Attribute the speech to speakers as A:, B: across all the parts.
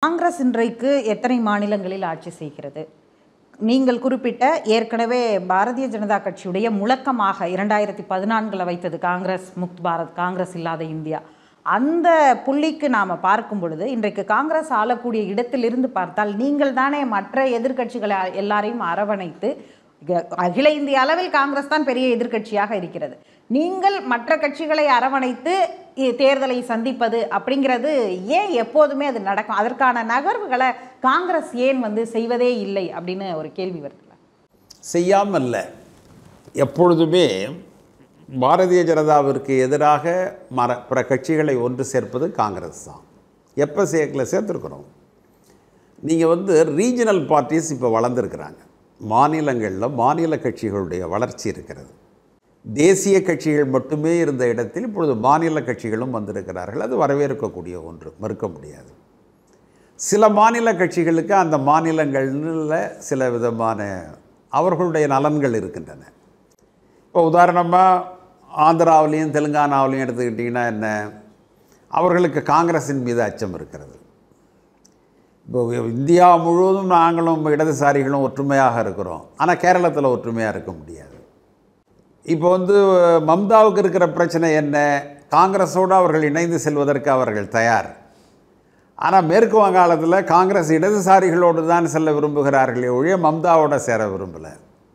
A: காங்கிரஸ் இன்றைக்கு எத்தனை மாநிலங்களில் ஆட்சி செய்கிறது நீங்கள் குறிப்பிட்ட ஏற்கனவே பாரதிய ஜனதா கட்சியுடைய முழக்கமாக இரண்டாயிரத்தி பதினான்கில் வைத்தது காங்கிரஸ் முக்த் பாரத் காங்கிரஸ் இல்லாத இந்தியா அந்த புள்ளிக்கு நாம் பார்க்கும் பொழுது இன்றைக்கு காங்கிரஸ் ஆளக்கூடிய இடத்திலிருந்து பார்த்தால் நீங்கள் தானே மற்ற எதிர்க்கட்சிகளை எல்லாரையும் அரவணைத்து இக- அகில இந்திய அளவில் காங்கிரஸ் தான் பெரிய எதிர்க்கட்சியாக இருக்கிறது நீங்கள் மற்ற கட்சிகளை அரவணைத்து இ- தேர்தலை சந்திப்பது அப்படிங்கிறது ஏன் எப்போதுமே அது நடக்கும் அதற்கான நகர்வுகளை காங்கிரஸ் ஏன் வந்து செய்வதே இல்லை அப்படின்னு ஒரு கேள்வி வருதுல்ல
B: செய்யாமல் இல்லை எப்பொழுதுமே பாரதிய ஜனதாவிற்கு எதிராக மர பிற கட்சிகளை ஒன்று சேர்ப்பது காங்கிரஸ் தான் எப்போ சேர்க்கல சேர்த்துருக்குறோம் நீங்கள் வந்து ரீஜனல் பார்ட்டிஸ் இப்போ வளர்ந்துருக்கிறாங்க மாநிலங்களில் மாநில கட்சிகளுடைய வளர்ச்சி இருக்கிறது தேசிய கட்சிகள் மட்டுமே இருந்த இடத்தில் இப்பொழுது மாநில கட்சிகளும் வந்திருக்கிறார்கள் அது வரவேற்கக்கூடிய ஒன்று மறுக்க முடியாது சில மாநில கட்சிகளுக்கு அந்த மாநிலங்களில் சில விதமான அவர்களுடைய நலன்கள் இருக்கின்றன இப்போ உதாரணமாக ஆந்திராவிலையும் தெலுங்கானாவிலையும் எடுத்துக்கிட்டிங்கன்னா என்ன அவர்களுக்கு காங்கிரஸின் மீது அச்சம் இருக்கிறது இப்போ இந்தியா முழுவதும் நாங்களும் இடதுசாரிகளும் ஒற்றுமையாக இருக்கிறோம் ஆனால் கேரளத்தில் ஒற்றுமையாக இருக்க முடியாது இப்போ வந்து மம்தாவுக்கு இருக்கிற பிரச்சனை என்ன காங்கிரஸோடு அவர்கள் இணைந்து செல்வதற்கு அவர்கள் தயார் ஆனால் மேற்கு வங்காளத்தில் காங்கிரஸ் இடதுசாரிகளோடு தான் செல்ல விரும்புகிறார்களே ஒழிய மம்தாவோட சேர விரும்பலை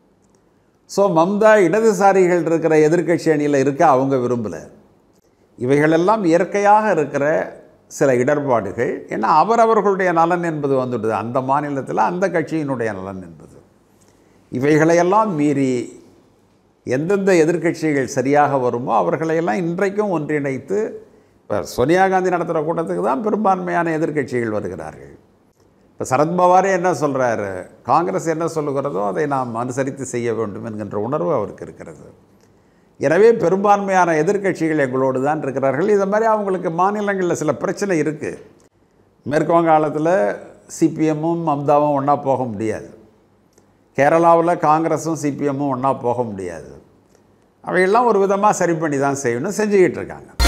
B: ஸோ மம்தா இடதுசாரிகள் இருக்கிற எதிர்க்கட்சி அணியில் இருக்க அவங்க விரும்பலை இவைகளெல்லாம் இயற்கையாக இருக்கிற சில இடர்பாடுகள் ஏன்னா அவரவர்களுடைய நலன் என்பது வந்துடுது அந்த மாநிலத்தில் அந்த கட்சியினுடைய நலன் என்பது இவைகளையெல்லாம் மீறி எந்தெந்த எதிர்க்கட்சிகள் சரியாக வருமோ அவர்களையெல்லாம் இன்றைக்கும் ஒன்றிணைத்து இப்போ சோனியா காந்தி நடத்துகிற கூட்டத்துக்கு தான் பெரும்பான்மையான எதிர்க்கட்சிகள் வருகிறார்கள் இப்போ சரத்பவாரே என்ன சொல்கிறாரு காங்கிரஸ் என்ன சொல்லுகிறதோ அதை நாம் அனுசரித்து செய்ய வேண்டும் என்கின்ற உணர்வு அவருக்கு இருக்கிறது எனவே பெரும்பான்மையான எதிர்க்கட்சிகள் எங்களோடு தான் இருக்கிறார்கள் இது மாதிரி அவங்களுக்கு மாநிலங்களில் சில பிரச்சனை இருக்குது மேற்கு வங்காளத்தில் சிபிஎம்மும் மம்தாவும் ஒன்றா போக முடியாது கேரளாவில் காங்கிரஸும் சிபிஎம்மும் ஒன்றா போக முடியாது அவையெல்லாம் ஒரு விதமாக சரி பண்ணி தான் செய்யணும் செஞ்சுக்கிட்டு இருக்காங்க